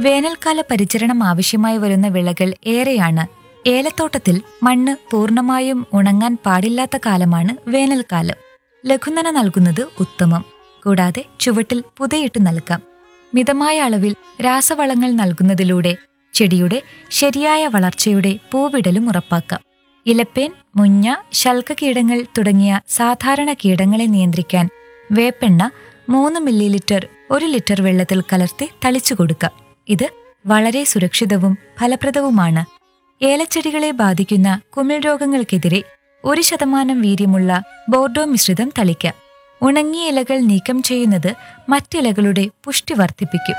വേനൽക്കാല പരിചരണം ആവശ്യമായി വരുന്ന വിളകൾ ഏറെയാണ് ഏലത്തോട്ടത്തിൽ മണ്ണ് പൂർണ്ണമായും ഉണങ്ങാൻ പാടില്ലാത്ത കാലമാണ് വേനൽക്കാലം ലഘുനന നൽകുന്നത് ഉത്തമം കൂടാതെ ചുവട്ടിൽ പുതയിട്ട് നൽകാം മിതമായ അളവിൽ രാസവളങ്ങൾ നൽകുന്നതിലൂടെ ചെടിയുടെ ശരിയായ വളർച്ചയുടെ പൂവിടലും ഉറപ്പാക്കാം ഇലപ്പേൻ മുഞ്ഞ ശൽക്കകീടങ്ങൾ തുടങ്ങിയ സാധാരണ കീടങ്ങളെ നിയന്ത്രിക്കാൻ വേപ്പെണ്ണ മൂന്ന് മില്ലി ലിറ്റർ ഒരു ലിറ്റർ വെള്ളത്തിൽ കലർത്തി തളിച്ചു കൊടുക്കാം ഇത് വളരെ സുരക്ഷിതവും ഫലപ്രദവുമാണ് ഏലച്ചെടികളെ ബാധിക്കുന്ന കുമിൾ രോഗങ്ങൾക്കെതിരെ ഒരു ശതമാനം വീര്യമുള്ള ബോർഡോ മിശ്രിതം തളിക്കാം ഉണങ്ങിയ ഇലകൾ നീക്കം ചെയ്യുന്നത് മറ്റിലകളുടെ പുഷ്ടി വർദ്ധിപ്പിക്കും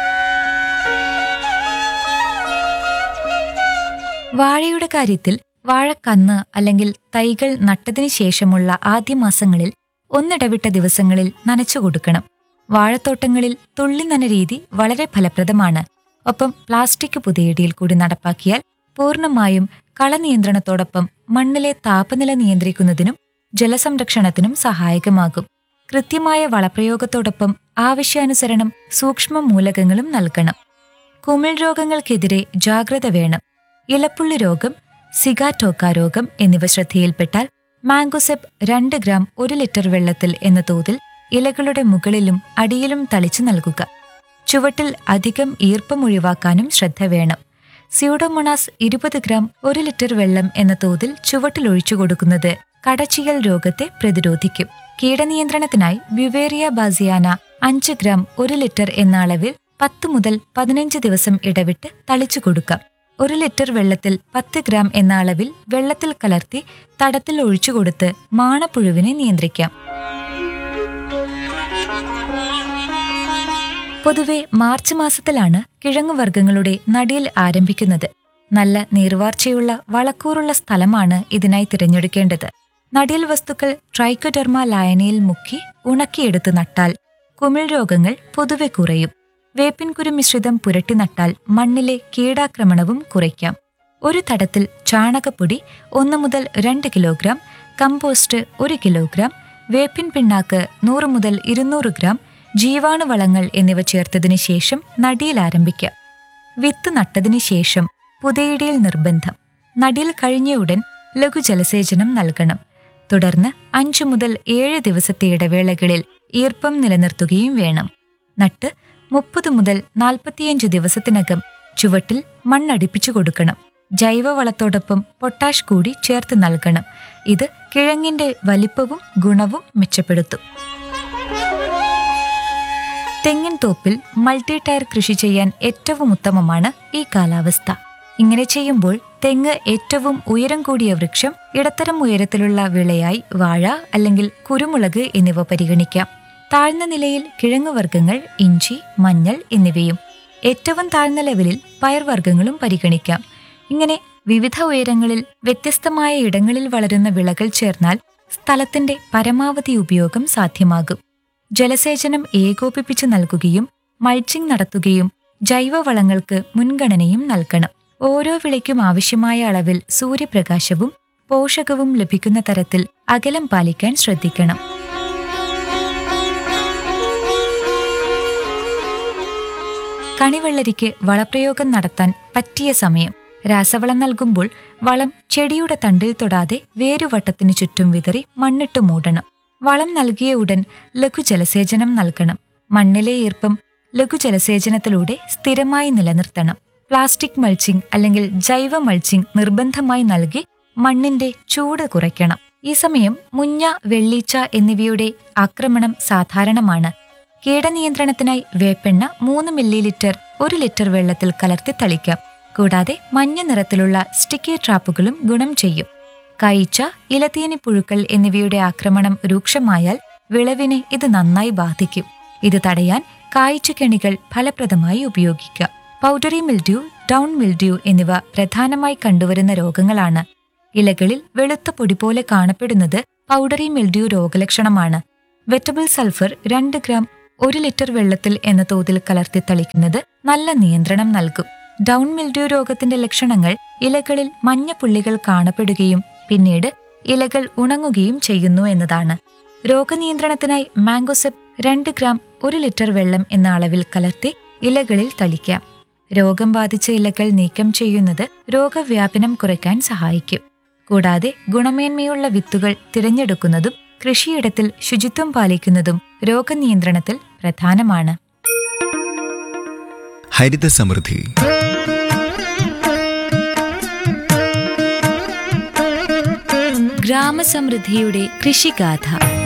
വാഴയുടെ കാര്യത്തിൽ വാഴക്കന്ന് അല്ലെങ്കിൽ തൈകൾ നട്ടതിനു ശേഷമുള്ള ആദ്യ മാസങ്ങളിൽ ഒന്നിടവിട്ട ദിവസങ്ങളിൽ നനച്ചു കൊടുക്കണം വാഴത്തോട്ടങ്ങളിൽ തുള്ളി നന രീതി വളരെ ഫലപ്രദമാണ് ഒപ്പം പ്ലാസ്റ്റിക് പുതയിടിയിൽ കൂടി നടപ്പാക്കിയാൽ പൂർണ്ണമായും കളനിയന്ത്രണത്തോടൊപ്പം മണ്ണിലെ താപനില നിയന്ത്രിക്കുന്നതിനും ജലസംരക്ഷണത്തിനും സഹായകമാകും കൃത്യമായ വളപ്രയോഗത്തോടൊപ്പം ആവശ്യാനുസരണം സൂക്ഷ്മ മൂലകങ്ങളും നൽകണം കുമിൾ രോഗങ്ങൾക്കെതിരെ ജാഗ്രത വേണം ഇലപ്പുള്ളി രോഗം സിഗാറ്റോക്ക രോഗം എന്നിവ ശ്രദ്ധയിൽപ്പെട്ടാൽ മാംഗോസെപ്പ് രണ്ട് ഗ്രാം ഒരു ലിറ്റർ വെള്ളത്തിൽ എന്ന തോതിൽ ഇലകളുടെ മുകളിലും അടിയിലും തളിച്ചു നൽകുക ചുവട്ടിൽ അധികം ഈർപ്പം ഒഴിവാക്കാനും ശ്രദ്ധ വേണം സ്യൂഡോമോണാസ് ഇരുപത് ഗ്രാം ഒരു ലിറ്റർ വെള്ളം എന്ന തോതിൽ ചുവട്ടിൽ ഒഴിച്ചു കൊടുക്കുന്നത് കടച്ചിയൽ രോഗത്തെ പ്രതിരോധിക്കും കീടനിയന്ത്രണത്തിനായി ബ്യുവേറിയ ബാസിയാന അഞ്ച് ഗ്രാം ഒരു ലിറ്റർ എന്ന അളവിൽ പത്ത് മുതൽ പതിനഞ്ച് ദിവസം ഇടവിട്ട് തളിച്ചു കൊടുക്കാം ഒരു ലിറ്റർ വെള്ളത്തിൽ പത്ത് ഗ്രാം എന്ന അളവിൽ വെള്ളത്തിൽ കലർത്തി തടത്തിൽ ഒഴിച്ചുകൊടുത്ത് മാണപ്പുഴുവിനെ നിയന്ത്രിക്കാം പൊതുവെ മാർച്ച് മാസത്തിലാണ് കിഴങ്ങുവർഗ്ഗങ്ങളുടെ നടിയിൽ ആരംഭിക്കുന്നത് നല്ല നീർവാർച്ചയുള്ള വളക്കൂറുള്ള സ്ഥലമാണ് ഇതിനായി തിരഞ്ഞെടുക്കേണ്ടത് നടിയൽ വസ്തുക്കൾ ട്രൈക്കോഡെർമ ലായനിയിൽ മുക്കി ഉണക്കിയെടുത്ത് നട്ടാൽ കുമിൾ രോഗങ്ങൾ പൊതുവെ കുറയും വേപ്പിൻകുരു മിശ്രിതം പുരട്ടി നട്ടാൽ മണ്ണിലെ കീടാക്രമണവും കുറയ്ക്കാം ഒരു തടത്തിൽ ചാണകപ്പൊടി ഒന്ന് മുതൽ രണ്ട് കിലോഗ്രാം കമ്പോസ്റ്റ് ഒരു കിലോഗ്രാം വേപ്പിൻ പിണ്ണാക്ക് നൂറ് മുതൽ ഇരുന്നൂറ് ഗ്രാം ജീവാണുവളങ്ങൾ എന്നിവ ചേർത്തതിനു ശേഷം നടിയിൽ ആരംഭിക്കാം വിത്ത് നട്ടതിനു ശേഷം പുതയിടയിൽ നിർബന്ധം നടിയിൽ കഴിഞ്ഞ ഉടൻ ലഘുജലസേചനം നൽകണം തുടർന്ന് അഞ്ചു മുതൽ ഏഴ് ദിവസത്തെ ഇടവേളകളിൽ ഈർപ്പം നിലനിർത്തുകയും വേണം നട്ട് മുപ്പത് മുതൽ നാൽപ്പത്തിയഞ്ച് ദിവസത്തിനകം ചുവട്ടിൽ മണ്ണടിപ്പിച്ചു കൊടുക്കണം ജൈവവളത്തോടൊപ്പം പൊട്ടാഷ് കൂടി ചേർത്ത് നൽകണം ഇത് കിഴങ്ങിന്റെ വലിപ്പവും ഗുണവും മെച്ചപ്പെടുത്തും തെങ്ങിൻ തോപ്പിൽ മൾട്ടി ടയർ കൃഷി ചെയ്യാൻ ഏറ്റവും ഉത്തമമാണ് ഈ കാലാവസ്ഥ ഇങ്ങനെ ചെയ്യുമ്പോൾ തെങ്ങ് ഏറ്റവും ഉയരം കൂടിയ വൃക്ഷം ഇടത്തരം ഉയരത്തിലുള്ള വിളയായി വാഴ അല്ലെങ്കിൽ കുരുമുളക് എന്നിവ പരിഗണിക്കാം താഴ്ന്ന നിലയിൽ കിഴങ്ങുവർഗ്ഗങ്ങൾ ഇഞ്ചി മഞ്ഞൾ എന്നിവയും ഏറ്റവും താഴ്ന്ന ലെവലിൽ പയർവർഗ്ഗങ്ങളും പരിഗണിക്കാം ഇങ്ങനെ വിവിധ ഉയരങ്ങളിൽ വ്യത്യസ്തമായ ഇടങ്ങളിൽ വളരുന്ന വിളകൾ ചേർന്നാൽ സ്ഥലത്തിന്റെ പരമാവധി ഉപയോഗം സാധ്യമാകും ജലസേചനം ഏകോപിപ്പിച്ച് നൽകുകയും മൾച്ചിങ് നടത്തുകയും ജൈവവളങ്ങൾക്ക് മുൻഗണനയും നൽകണം ഓരോ വിളയ്ക്കും ആവശ്യമായ അളവിൽ സൂര്യപ്രകാശവും പോഷകവും ലഭിക്കുന്ന തരത്തിൽ അകലം പാലിക്കാൻ ശ്രദ്ധിക്കണം കണിവെള്ളരിക്ക് വളപ്രയോഗം നടത്താൻ പറ്റിയ സമയം രാസവളം നൽകുമ്പോൾ വളം ചെടിയുടെ തണ്ടിൽ തൊടാതെ വേരുവട്ടത്തിനു ചുറ്റും വിതറി മണ്ണിട്ട് മൂടണം വളം നൽകിയ ഉടൻ ലഘുജലസേചനം നൽകണം മണ്ണിലെ ഈർപ്പം ലഘുജലസേചനത്തിലൂടെ സ്ഥിരമായി നിലനിർത്തണം പ്ലാസ്റ്റിക് മൾച്ചിങ് അല്ലെങ്കിൽ ജൈവ മൾച്ചിങ് നിർബന്ധമായി നൽകി മണ്ണിന്റെ ചൂട് കുറയ്ക്കണം ഈ സമയം മുഞ്ഞ വെള്ളീച്ച എന്നിവയുടെ ആക്രമണം സാധാരണമാണ് കീടനിയന്ത്രണത്തിനായി വേപ്പെണ്ണ മൂന്ന് മില്ലി ലിറ്റർ ഒരു ലിറ്റർ വെള്ളത്തിൽ കലർത്തി തളിക്കാം കൂടാതെ മഞ്ഞ നിറത്തിലുള്ള സ്റ്റിക്കി ട്രാപ്പുകളും ഗുണം ചെയ്യും കയിച്ച ഇലത്തീനി പുഴുക്കൾ എന്നിവയുടെ ആക്രമണം രൂക്ഷമായാൽ വിളവിനെ ഇത് നന്നായി ബാധിക്കും ഇത് തടയാൻ കായ്ച്ചുകെണികൾ ഫലപ്രദമായി ഉപയോഗിക്കാം പൗഡറി മിൽഡ്യൂ ഡൗൺ മിൽഡ്യൂ എന്നിവ പ്രധാനമായി കണ്ടുവരുന്ന രോഗങ്ങളാണ് ഇലകളിൽ വെളുത്ത പൊടി പോലെ കാണപ്പെടുന്നത് പൗഡറി മിൽഡ്യൂ രോഗലക്ഷണമാണ് വെറ്റബിൾ സൾഫർ രണ്ട് ഗ്രാം ഒരു ലിറ്റർ വെള്ളത്തിൽ എന്ന തോതിൽ കലർത്തി തളിക്കുന്നത് നല്ല നിയന്ത്രണം നൽകും ഡൗൺ മിൽഡ്യൂ രോഗത്തിന്റെ ലക്ഷണങ്ങൾ ഇലകളിൽ മഞ്ഞ പുള്ളികൾ കാണപ്പെടുകയും പിന്നീട് ഇലകൾ ഉണങ്ങുകയും ചെയ്യുന്നു എന്നതാണ് രോഗനിയന്ത്രണത്തിനായി മാംഗോസെപ്പ് രണ്ട് ഗ്രാം ഒരു ലിറ്റർ വെള്ളം എന്ന അളവിൽ കലർത്തി ഇലകളിൽ തളിക്കാം രോഗം ബാധിച്ച ഇലകൾ നീക്കം ചെയ്യുന്നത് രോഗവ്യാപനം കുറയ്ക്കാൻ സഹായിക്കും കൂടാതെ ഗുണമേന്മയുള്ള വിത്തുകൾ തിരഞ്ഞെടുക്കുന്നതും കൃഷിയിടത്തിൽ ശുചിത്വം പാലിക്കുന്നതും രോഗനിയന്ത്രണത്തിൽ പ്രധാനമാണ് ഹരിത സമൃദ്ധി ഗ്രാമസമൃദ്ധിയുടെ കൃഷിഗാഥ